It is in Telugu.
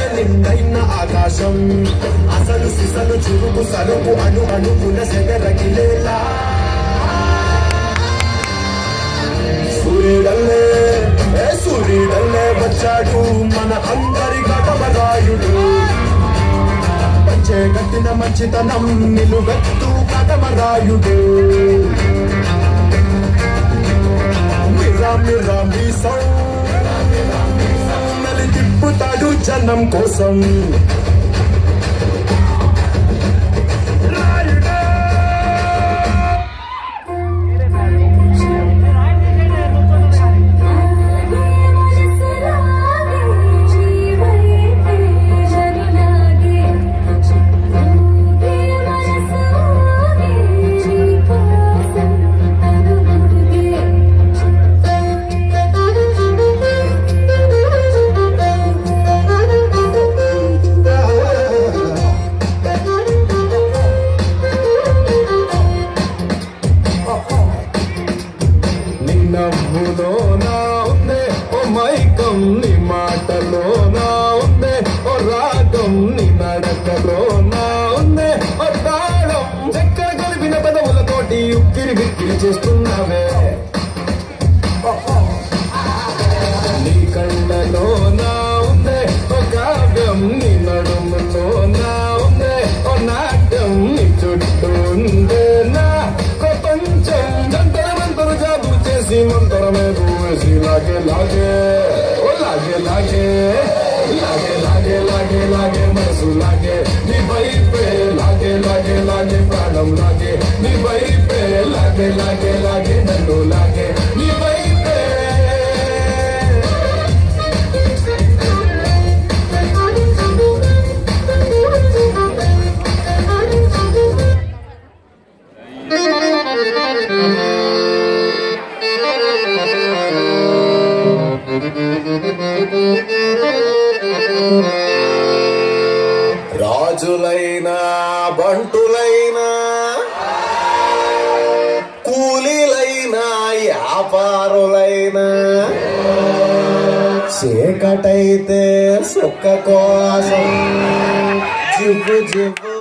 నిండైన ఆకాశం అసలు సిసలు చురుకు సరుకు అణు అణుకున సెగరగిలేలా సూర్యుడల్లే ఏ సూర్యుడల్లే వచ్చాడు మన అందరి కటమరాయుడు పంచే కట్టిన మంచితనం నిలువెత్తు కటమరాయుడు మిరా మిరా మీసం మెలి తిప్పుతాడు జనం కోసం నీ నవ్వులో నా ఉందే ఓ మైకం నీ మాటలో నా ఉందే ఓ రాగం నీ నడకలో నా ఉందే ఓ తాళం చక్కెర కలిపిన పదవులతోటి ఉక్కిరి బిక్కిరి చేస్తున్నావే నీ కళ్ళలో నా ఉందే ఓ కావ్యం నీ నడుములో నా ఉందే ఓ నాట్యం నీ చుట్టూ ఉందే నా ప్రపంచం జంతర మంతరు జాబు చేసి మంతరమే వేసి లాగే లాగే ఓ లాగే లాగే లాగే లాగే లాగే లాగే మనసు లాగే నీ వైపే లాగే లాగే లాగే ప్రాణం లాగే నీ వైపే లాగే లాగే లాగే నన్ను లాగే నీ వైపే రాజులైనా బంటులైనా కూలీలైనా వ్యాపారులైనా చీకటైతే సుక్క కోసం జివ్వు జివ్వు